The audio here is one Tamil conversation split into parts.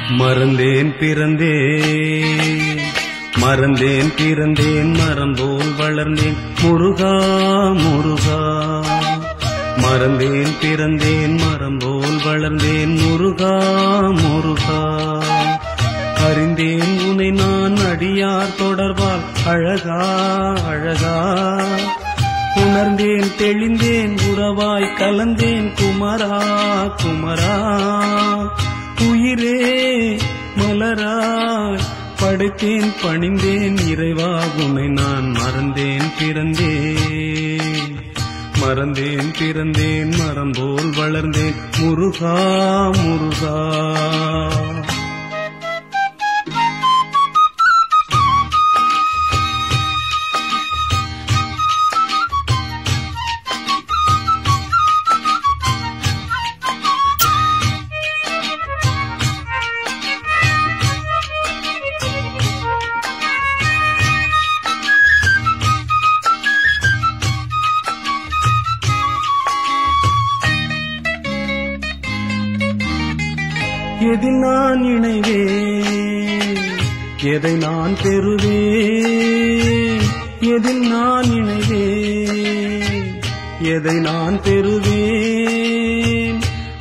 மறந்தேன் பிறந்தேன் மறந்தேன் பிறந்தேன் மரம் போல் வளர்ந்தேன் முருகா முருகா மறந்தேன் பிறந்தேன் மரம் போல் வளர்ந்தேன் முருகா முருகா அறிந்தேன் உனை நான் அடியார் தொடர்பால் அழகா அழகா உணர்ந்தேன் தெளிந்தேன் உறவாய் கலந்தேன் குமரா குமரா உயிரே மலராய் படைத்தேன் பணிந்தேன் இறைவா உன்னை நான் மறந்தேன் பிறந்தேன் மறந்தேன் பிறந்தேன் மரம் போல் வளர்ந்தேன் முருகா முருகா எதில் நான் இணைவேன் எதை நான் பெறுவேன் எதில் நான் இணைவேன் எதை நான் பெறுவேன்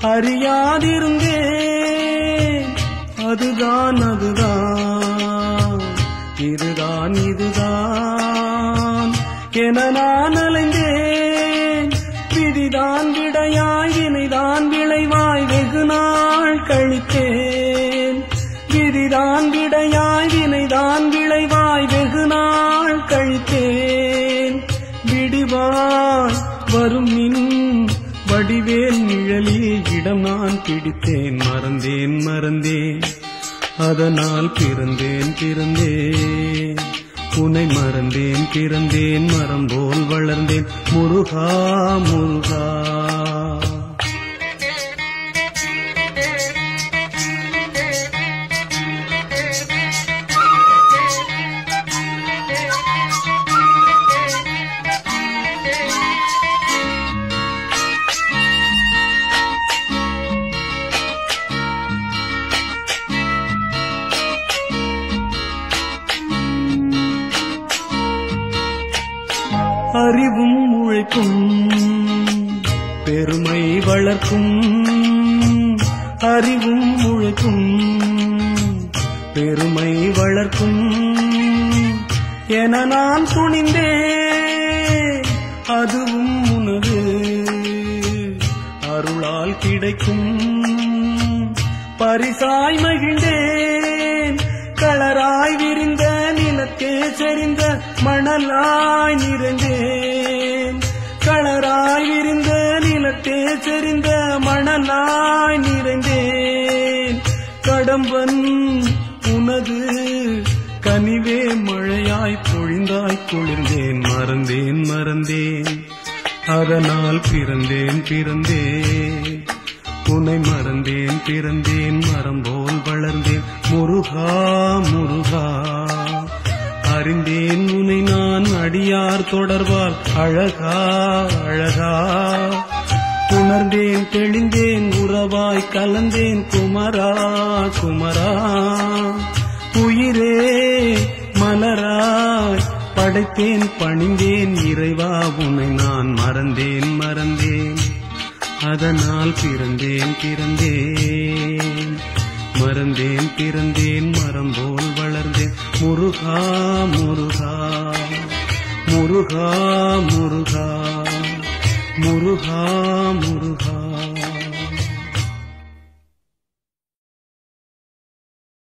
அறியாதிருந்தேன் அதுதான் அதுதான் இதுதான் இதுதான் என நான் அலைந்தேன் விதிதான் விடையாய் வினைதான் விளைவாய் வெகு நாள் கழித்தேன் விதிதான் விடையாய் வினைதான் விளைவாய் வெகு நாள் கழித்தேன் விடிவாய் வரும் மின் வடிவேல் நிழலில் இடம் நான் பிடித்தேன் மறந்தேன் மறந்தேன் அதனால் பிறந்தேன் பிறந்தேன் உன்னை மறந்தேன் பிறந்தேன் மரம் போல் வளர்ந்தேன் முருகா முருகா அறிவும் உழைப்பும் பெருமை வளர்க்கும் அறிவும் உழைப்பும் பெருமை வளர்க்கும் என நான் துணிந்தேன் அதுவும் உனது அருளால் கிடைக்கும் பரிசாய் மகிழ்ந்தேன் களராய் விரிந்த நிலத்தே செறிந்த மணலாய் நிறைந்தேன் களராய் விரிந்த நிலத்தே செறிந்த மணலாய் நிறைந்தேன் கடம்பன் உனது கனிவே மழையாய் பொழிந்தாய் குளிர்ந்தேன் மறந்தேன் மறந்தேன் அதனால் பிறந்தேன் பிறந்தேன் உன்னை மறந்தேன் பிறந்தேன் மரம் போல் வளர்ந்தேன் முருகா முருகா அறிந்தேன் உன்னை நான் அடியார் தொடர்பால் அழகா அழகா உணர்ந்தேன் தெளிந்தேன் உறவாய் கலந்தேன் குமரா குமரா உயிரே மலராய் படைத்தேன் பணிந்தேன் இறைவா உன்னை நான் மறந்தேன் மறந்தேன் அதனால் பிறந்தேன் பிறந்தேன் மறந்தேன் பிறந்தேன் மரம் போல் வளர்ந்தேன் முருகா முருகா முருகா முருகா முருகா முருகா